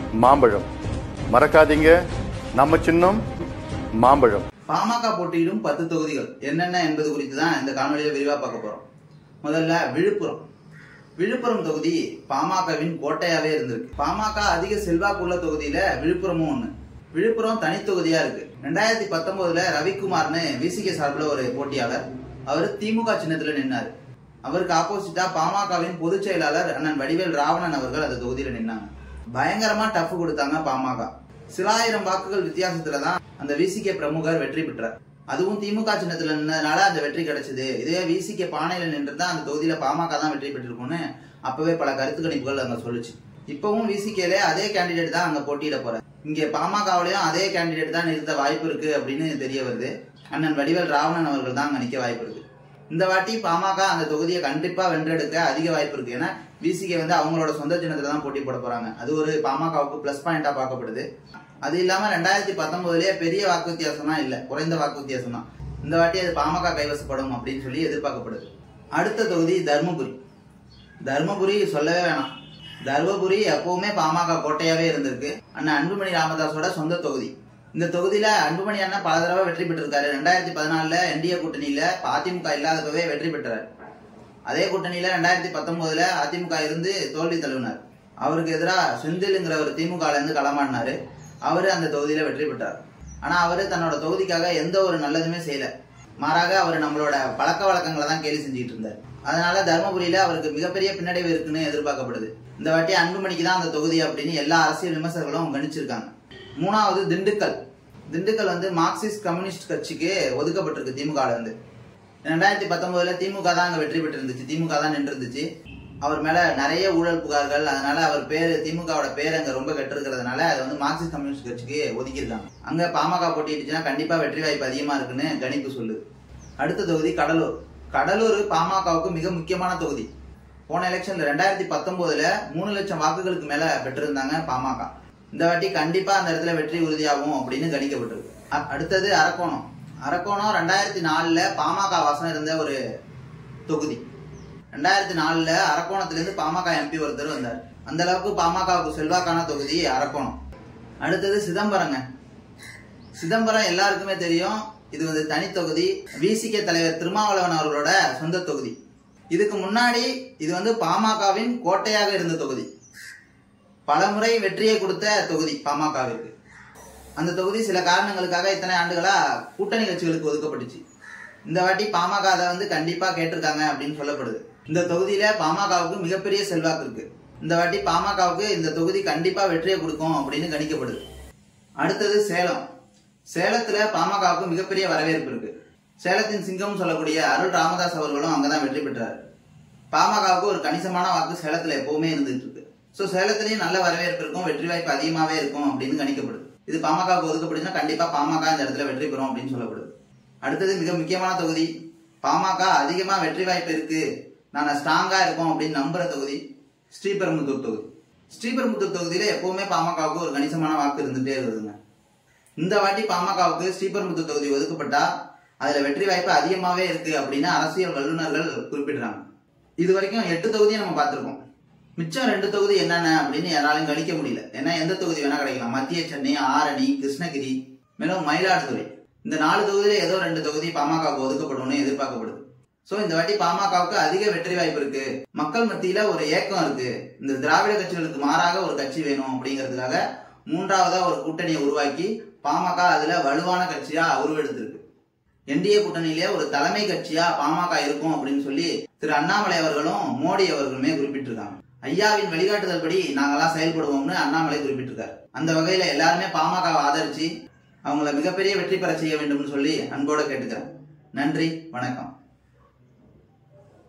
மாம்பழம் மறக்காதீங்க நம்ம சின்னம் மாம்பழம் பாமக போட்டியிடும் பத்து தொகுதிகள் என்னென்ன என்பது குறித்து தான் இந்த காணொலியில விரிவா பார்க்க போறோம் முதல்ல விழுப்புரம் விழுப்புரம் தொகுதி பாமகவின் கோட்டையாவே இருந்திருக்கு பாமக அதிக செல்வாக்குள்ள தொகுதியில விழுப்புரமும் ஒண்ணு விழுப்புரம் தனி தொகுதியா இருக்கு ரெண்டாயிரத்தி பத்தொன்பதுல ரவிக்குமார்னு விசிகே சார்பில் ஒரு போட்டியாளர் அவர் திமுக சின்னத்துல நின்னாரு அவருக்கு ஆப்போசிட்டா பாமகவின் பொதுச் செயலாளர் அண்ணன் வடிவேல் ராவணன் அவர்கள் அந்த தொகுதியில நின்னாங்க பயங்கரமா டஃப் கொடுத்தாங்க பாமக சில ஆயிரம் வாக்குகள் வித்தியாசத்துல தான் அந்த விசிகே பிரமுகர் வெற்றி பெற்றார் அதுவும் திமுக சின்னத்துல நின்றதுனால அந்த வெற்றி கிடைச்சது இதே விசிகே பானையில நின்றுதான் அந்த தொகுதியில பாமக தான் வெற்றி பெற்றிருக்கும்னு அப்பவே பல கருத்து கணிப்புகள் அங்க சொல்லுச்சு இப்பவும் விசிகேல அதே கேண்டிடேட் தான் அங்க போட்டியிட போறார் இங்க பாமகவிலையும் அதே கேண்டிடேட் தான் நிறுத்த வாய்ப்பு இருக்கு அப்படின்னு தெரிய வருது அண்ணன் வடிவேல் ராவணன் அவர்கள் தான் அங்க நிக்க வாய்ப்பு இருக்கு இந்த வாட்டி பாமக அந்த தொகுதியை கண்டிப்பா வென்றெடுக்க அதிக வாய்ப்பு இருக்கு ஏன்னா விசிகே வந்து அவங்களோட சொந்த சின்னத்துல தான் போட்டி போட போறாங்க அது ஒரு பாமகவுக்கு பிளஸ் பாயிண்டா பார்க்கப்படுது அது இல்லாம ரெண்டாயிரத்தி பத்தொன்பதுலயே பெரிய வாக்கு வித்தியாசம்லாம் இல்ல குறைந்த வாக்கு வித்தியாசம் தான் இந்த வாட்டி அது பாமக கைவசப்படும் அப்படின்னு சொல்லி எதிர்பார்க்கப்படுது அடுத்த தொகுதி தர்மபுரி தர்மபுரி சொல்லவே வேணாம் தர்மபுரி எப்பவுமே பாமக கோட்டையாவே இருந்திருக்கு அண்ணன் அன்புமணி ராமதாஸோட சொந்த தொகுதி இந்த தொகுதியில அன்புமணி அண்ணன் பல தடவை வெற்றி பெற்றிருக்காரு ரெண்டாயிரத்தி பதினாலுல என்டிஏ கூட்டணியில அதிமுக இல்லாதப்பவே வெற்றி பெற்றார் அதே கூட்டணியில ரெண்டாயிரத்தி பத்தொன்பதுல அதிமுக இருந்து தோல்வி தழுவினார் அவருக்கு எதிராக செந்தில்ங்கிற ஒரு திமுக இருந்து களமாடினாரு அவரு அந்த தொகுதியில வெற்றி பெற்றார் ஆனா அவரு தன்னோட தொகுதிக்காக எந்த ஒரு நல்லதுமே செய்யல மாறாக அவர் நம்மளோட பழக்க வழக்கங்களை தான் கேலி செஞ்சுட்டு இருந்தார் அதனால தருமபுரியில அவருக்கு மிகப்பெரிய பின்னடைவு இருக்குன்னு எதிர்பார்க்கப்படுது இந்த வாட்டி அன்புமணிக்கு தான் அந்த தொகுதி அப்படின்னு எல்லா அரசியல் விமர்சகர்களும் கணிச்சிருக்காங்க மூணாவது திண்டுக்கல் திண்டுக்கல் வந்து மார்க்சிஸ்ட் கம்யூனிஸ்ட் கட்சிக்கு ஒதுக்கப்பட்டிருக்கு திமுக ல இருந்து ரெண்டாயிரத்தி பத்தொன்பதுல திமுக தான் அங்க வெற்றி பெற்றிருந்துச்சு திமுக தான் நின்று இருந்துச்சு அவர் மேல நிறைய ஊழல் புகார்கள் அதனால அவர் பேரு திமுகவோட பேர் அங்க ரொம்ப கெட்டிருக்கிறதுனால அது வந்து மார்க்சிஸ்ட் கம்யூனிஸ்ட் கட்சிக்கு ஒதுக்கியிருக்காங்க அங்க பாமக போட்டிட்டுச்சுன்னா கண்டிப்பா வெற்றி வாய்ப்பு அதிகமா இருக்குன்னு கணிப்பு சொல்லுது அடுத்த தொகுதி கடலூர் கடலூர் பாமகவுக்கு மிக முக்கியமான தொகுதி போன எலெக்ஷன்ல ரெண்டாயிரத்தி பத்தொன்பதுல மூணு லட்சம் வாக்குகளுக்கு மேல பெற்றிருந்தாங்க பாமக இந்த வாட்டி கண்டிப்பா அந்த இடத்துல வெற்றி உறுதியாகும் அப்படின்னு கணிக்கப்பட்டிருக்கு அ- அடுத்தது அரக்கோணம் அரக்கோணம் ரெண்டாயிரத்தி நாலுல பாமக வாசம் இருந்த ஒரு தொகுதி ரெண்டாயிரத்தி நாலுல அரக்கோணத்திலிருந்து பாமக எம்பி ஒருத்தர் வந்தார் அந்த அளவுக்கு பாமகவுக்கு செல்வாக்கான தொகுதி அரக்கோணம் அடுத்தது சிதம்பரங்க சிதம்பரம் எல்லாருக்குமே தெரியும் இது வந்து தனி தொகுதி விசிகே தலைவர் திருமாவளவன் அவர்களோட சொந்த தொகுதி இதுக்கு முன்னாடி இது வந்து பாமகவின் கோட்டையாக இருந்த தொகுதி பலமுறை வெற்றியை கொடுத்த தொகுதி பாமகவிற்கு அந்த தொகுதி சில காரணங்களுக்காக இத்தனை ஆண்டுகளா கூட்டணி கட்சிகளுக்கு ஒதுக்கப்பட்டுச்சு இந்த வாட்டி பாமக அதை வந்து கண்டிப்பா கேட்டிருக்காங்க அப்படின்னு சொல்லப்படுது இந்த தொகுதியில பாமகவுக்கு மிகப்பெரிய செல்வாக்கு இருக்கு இந்த வாட்டி பாமகவுக்கு இந்த தொகுதி கண்டிப்பா வெற்றியை கொடுக்கும் அப்படின்னு கணிக்கப்படுது அடுத்தது சேலம் சேலத்துல பாமகவுக்கு மிகப்பெரிய வரவேற்பு இருக்கு சேலத்தின் சிங்கம் சொல்லக்கூடிய அருள் ராமதாஸ் அவர்களும் அங்கதான் வெற்றி பெற்றார் பாமகவுக்கு ஒரு கணிசமான வாக்கு சேலத்துல எப்பவுமே இருந்துட்டு இருக்கு சோ சேலத்திலயும் நல்ல வரவேற்பு இருக்கும் வெற்றி வாய்ப்பு அதிகமாவே இருக்கும் அப்படின்னு கணிக்கப்படுது இது பாமகவுக்கு ஒதுக்கப்படுச்சுன்னா கண்டிப்பா பாமக இந்த இடத்துல வெற்றி பெறும் அப்படின்னு சொல்லப்படுது அடுத்தது மிக முக்கியமான தொகுதி பாமக அதிகமா வெற்றி வாய்ப்பு இருக்கு நாங்க ஸ்ட்ராங்கா இருக்கோம் அப்படின்னு நம்புற தொகுதி ஸ்ரீபெரும்புத்தூர் தொகுதி ஸ்ரீபெரும்புத்தூர் தொகுதியில எப்பவுமே பாமகவுக்கு ஒரு கணிசமான வாக்கு இருந்துட்டே இருக்குதுங்க இந்த வாட்டி பாமகவுக்கு ஸ்ரீபெரும்புத்தூர் தொகுதி ஒதுக்கப்பட்டா அதுல வெற்றி வாய்ப்பு அதிகமாவே இருக்கு அப்படின்னு அரசியல் வல்லுநர்கள் குறிப்பிடுறாங்க இது வரைக்கும் எட்டு தொகுதியை நம்ம பார்த்திருக்கோம் மிச்சம் ரெண்டு தொகுதி என்னென்ன அப்படின்னு யாராலையும் கணிக்க முடியல ஏன்னா எந்த தொகுதி வேணா கிடைக்கலாம் மத்திய சென்னை ஆரணி கிருஷ்ணகிரி மேலும் மயிலாடுதுறை இந்த நாலு தொகுதியில ஏதோ ரெண்டு தொகுதி பாமகவுக்கு ஒதுக்கப்படும்னு எதிர்பார்க்கப்படுது சோ இந்த வாட்டி பாமகவுக்கு அதிக வெற்றி வாய்ப்பு இருக்கு மக்கள் மத்தியில ஒரு ஏக்கம் இருக்கு இந்த திராவிட கட்சிகளுக்கு மாறாக ஒரு கட்சி வேணும் அப்படிங்கிறதுக்காக மூன்றாவதா ஒரு கூட்டணியை உருவாக்கி பாமக அதுல வலுவான கட்சியா உருவெடுத்திருக்கு என்டிஏ கூட்டணியிலே ஒரு தலைமை கட்சியா பாமக இருக்கும் அப்படின்னு சொல்லி திரு அண்ணாமலை அவர்களும் மோடி அவர்களுமே குறிப்பிட்டிருக்காங்க ஐயாவின் வழிகாட்டுதல் படி நாங்கெல்லாம் செயல்படுவோம்னு அண்ணாமலை குறிப்பிட்டிருக்காரு அந்த வகையில எல்லாருமே பாமகவை ஆதரிச்சு அவங்கள மிகப்பெரிய வெற்றி பெற செய்ய வேண்டும்னு சொல்லி அன்போட கேட்டுக்கிறேன் நன்றி வணக்கம்